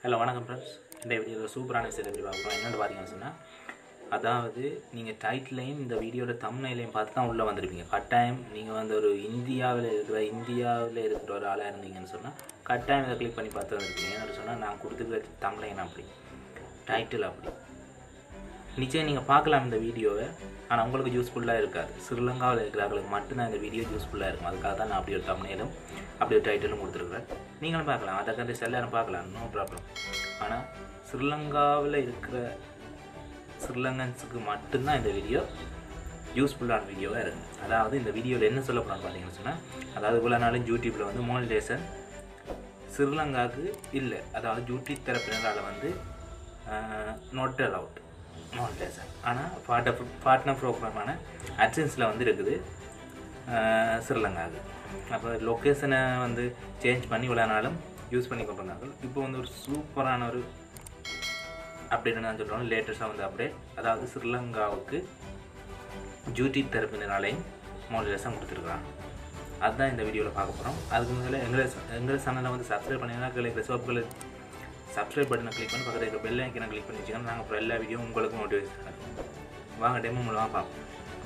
hello வணக்கம் friends இந்த வீடியோவில் சூப்பரான சில வீடியோ பார்க்குறோம் என்னென்னு பார்த்தீங்கன்னு சொன்னால் அதாவது நீங்கள் டைட்டிலையும் இந்த வீடியோட தம்னையிலையும் பார்த்து தான் உள்ளே வந்திருப்பீங்க கட்டாயம் நீங்கள் வந்து ஒரு இந்தியாவில் இருக்கிற இந்தியாவில் இருக்கிற ஒரு ஆளாக இருந்தீங்கன்னு சொன்னால் கட்டாயம் இதை கிளிக் பண்ணி பார்த்து வந்திருப்பீங்க என்னன்னு சொன்னால் நான் கொடுத்துருக்க தம்னைன் அப்படி டைட்டில் அப்படி நிச்சயம் நீங்கள் பார்க்கலாம் இந்த வீடியோவை ஆனால் உங்களுக்கு யூஸ்ஃபுல்லாக இருக்காது ஸ்ரீலங்காவில் இருக்கிறவங்களுக்கு மட்டும்தான் இந்த வீடியோ யூஸ்ஃபுல்லாக இருக்கும் அதுக்காக தான் நான் அப்படி ஒரு தம்னையிலும் அப்படி ஒரு டைட்டிலும் கொடுத்துருக்குறேன் நீங்களும் பார்க்கலாம் அதை கண்டு எல்லாரும் பார்க்கலாம் நோ ப்ராப்ளம் ஆனால் ஸ்ரீலங்காவில் இருக்கிற ஸ்ரீலங்கன்ஸுக்கு மட்டும்தான் இந்த வீடியோ யூஸ்ஃபுல்லான வீடியோவாக இருக்கும் அதாவது இந்த வீடியோவில் என்ன சொல்ல போகிறான்னு பார்த்தீங்கன்னு சொன்னால் அதாவது இவ்வளோ நாளும் யூடியூப்பில் வந்து மோனிடேஷன் ஸ்ரீலங்காவுக்கு இல்லை அதாவது யூடியூப் தரப்பினரால் வந்து நாட் அலவுட் மோனிடேஷன் ஆனால் பார்ட்னர் பார்ட்னர் ப்ரோக்ராமான அட்சன்ஸில் வந்து இருக்குது ஆஹ் ஸ்ரீலங்காவுக்கு அப்போ லொக்கேஷனை வந்து சேஞ்ச் பண்ணி இவ்வளோ நாளும் யூஸ் பண்ணி கொண்டிருந்தாங்க இப்போ வந்து ஒரு சூப்பரான ஒரு அப்டேட் என்ன சொல்கிறோம் லேட்டஸ்ட்டாக வந்து அப்டேட் அதாவது ஸ்ரீலங்காவுக்கு ஜூட்டி தரப்பினராலையும் மோனிடேஷன் கொடுத்துருக்குறாங்க அதுதான் இந்த வீடியோவில் பார்க்க போகிறோம் அதுக்கு முதல்ல எங்களை எங்கள் சேனலை வந்து சப்ஸ்கிரைப் பண்ணிங்கன்னா கிடைக்கிற சிவப்பு கலர் சப்ஸ்கிரைப் பட்டனை கிளிக் பண்ணி பக்கத்தில் இருக்கிற பெல் ஐக்கனை கிளிக் பண்ணி வச்சுக்கோங்க நாங்கள் அப்புறம் எல்லா வீடியோ உங்களுக்கு நோட்டிஃபிகேஷன் வாங்க டெமோ மூலமாக பார்ப்போம்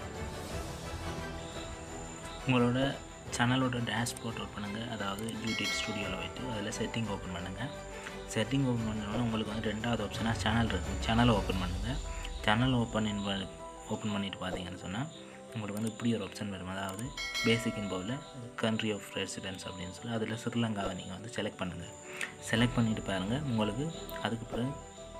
உங்களோட சேனலோட டேஷ்போர்ட் ஓப்பன் பண்ணுங்கள் அதாவது யூடியூப் ஸ்டுடியோவில் போயிட்டு அதில் செட்டிங் ஓப்பன் பண்ணுங்கள் செட்டிங் ஓப்பன் பண்ணோன்னா உங்களுக்கு வந்து ரெண்டாவது ஆப்ஷனாக சேனல் இருக்கும் சேனலை ஓப்பன் பண்ணுங்கள் சேனல் ஓப்பன் ஓப்பன் பண்ணிட்டு பார்த்தீங்கன்னு சொன்னால் உங்களுக்கு வந்து இப்படி ஒரு ஆப்ஷன் வரும் அதாவது பேசிக் இன்போவில் கண்ட்ரி ஆஃப் ரெசிடென்ஸ் அப்படின்னு சொல்லி அதில் ஸ்ரீலங்காவை நீங்கள் வந்து செலக்ட் பண்ணுங்கள் செலக்ட் பண்ணிட்டு பாருங்கள் உங்களுக்கு அதுக்கு பிறகு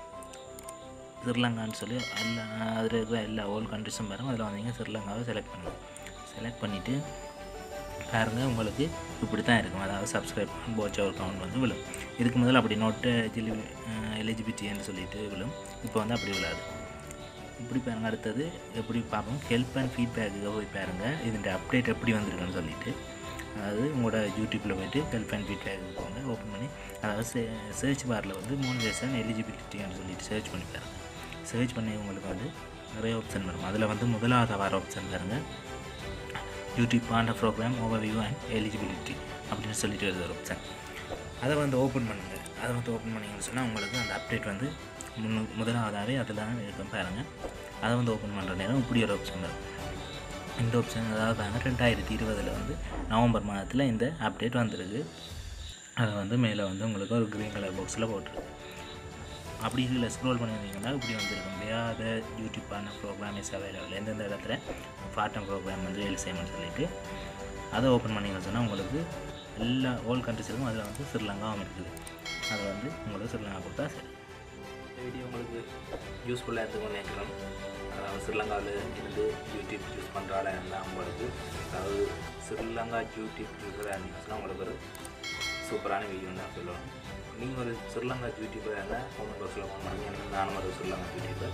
ஸ்ரீலங்கான்னு சொல்லி எல்லா அதில் இருக்கிற எல்லா ஓல் கண்ட்ரிஸும் பாருங்கள் அதில் வந்தீங்க ஸ்ரீலங்காவை செலக்ட் பண்ணுங்கள் செலக்ட் பண்ணிவிட்டு பாருங்கள் உங்களுக்கு இப்படி தான் இருக்கும் அதாவது சப்ஸ்கிரைப் போச்சா ஒரு கவுண்ட் வந்து விழும் இதுக்கு முதல்ல அப்படி நோட்டு எலிஜிலி எலிஜிபிலிட்டின்னு சொல்லிட்டு விழும் இப்போ வந்து அப்படி விழாது இப்படி பாருங்க அடுத்தது எப்படி பார்ப்போம் ஹெல்ப் அண்ட் ஃபீட்பேக்கு போய் பாருங்கள் இதோட அப்டேட் எப்படி வந்திருக்குன்னு சொல்லிட்டு அதாவது உங்களோட யூடியூப்பில் போயிட்டு ஹெல்ப் அண்ட் ஃபீட்பேக்கு போங்க ஓப்பன் பண்ணி அதாவது சர்ச் பாரில் வந்து மோனிடேஷன் எலிஜிபிலிட்டின்னு சொல்லிட்டு சர்ச் பண்ணி பாருங்கள் சர்ச் பண்ணி உங்களுக்கு வந்து நிறைய ஆப்ஷன் வரும் அதில் வந்து முதலாவது வர ஆப்ஷன் பாருங்கள் யூடியூப் பாண்ட ப்ரோக்ராம் ஓவர்வியூ அண்ட் எலிஜிபிலிட்டி அப்படின்னு சொல்லிட்டு வருது ஒரு ஆப்ஷன் அதை வந்து ஓப்பன் பண்ணுங்கள் அதை வந்து ஓப்பன் பண்ணிங்கன்னு சொன்னால் உங்களுக்கு அந்த அப்டேட் வந்து முன்னு முதலாவதாகவே அதில் தான் இருக்கும் பாருங்கள் அதை வந்து ஓப்பன் பண்ணுற நேரம் இப்படி ஒரு ஆப்ஷன் வரும் இந்த ஆப்ஷன் அதாவது பாருங்கள் ரெண்டாயிரத்தி இருபதில் வந்து நவம்பர் மாதத்தில் இந்த அப்டேட் வந்திருக்கு அதை வந்து மேலே வந்து உங்களுக்கு ஒரு க்ரீன் கலர் பாக்ஸில் போட்டிருக்கு அப்படி இதில் ஸ்க்ரோல் பண்ணி வந்தீங்கன்னா இப்படி வந்திருக்கும் வேறு யூடியூப்பான ப்ரோக்ராம் இஸ் அவைலபிள் எந்தெந்த இடத்துல ஃபாட்டம் ப்ரோக்ராம் வந்து வேலை செய்யணும்னு சொல்லிட்டு அதை ஓப்பன் பண்ணிங்கன்னு சொன்னால் உங்களுக்கு எல்லா ஓல் கண்ட்ரிஸுக்கும் அதில் வந்து ஸ்ரீலங்காவும் இருக்குது அதை வந்து உங்களுக்கு ஸ்ரீலங்கா கொடுத்தா சரி இந்த வீடியோ உங்களுக்கு யூஸ்ஃபுல்லாக இருக்கும்னு நினைக்கிறோம் அதாவது ஸ்ரீலங்காவில் இருந்து யூடியூப் யூஸ் பண்ணுற ஆளாக இருந்தால் உங்களுக்கு அதாவது ஸ்ரீலங்கா யூடியூப் யூஸராக இருந்துச்சுன்னா உங்களுக்கு ஒரு சூப்பரான வீடியோ தான் சொல்லுவோம் நீங்கள் ஒரு ஸ்ரீலங்கா யூடியூபராக இருந்தால் கமெண்ட் பாக்ஸில் ஃபோன் பண்ணுங்க எனக்கு நானும் ஒரு ஸ்ரீலங்கா யூடியூபர்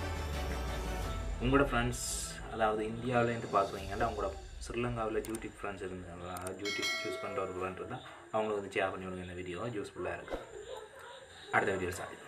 உங்களோட ஃப்ரெண்ட்ஸ் அதாவது இந்தியாவிலேருந்து பார்க்குறீங்கன்னா உங்களோட ஸ்ரீலங்காவில் யூடியூப் ஃப்ரெண்ட்ஸ் இருந்தாங்க அதாவது யூடியூப் யூஸ் பண்ணுறவர்கள் தான் அவங்களுக்கு வந்து ஷேர் பண்ணி விடுங்க இந்த வீடியோ யூஸ்ஃபுல்லாக இருக்குது அடுத்த வீடியோ சாரி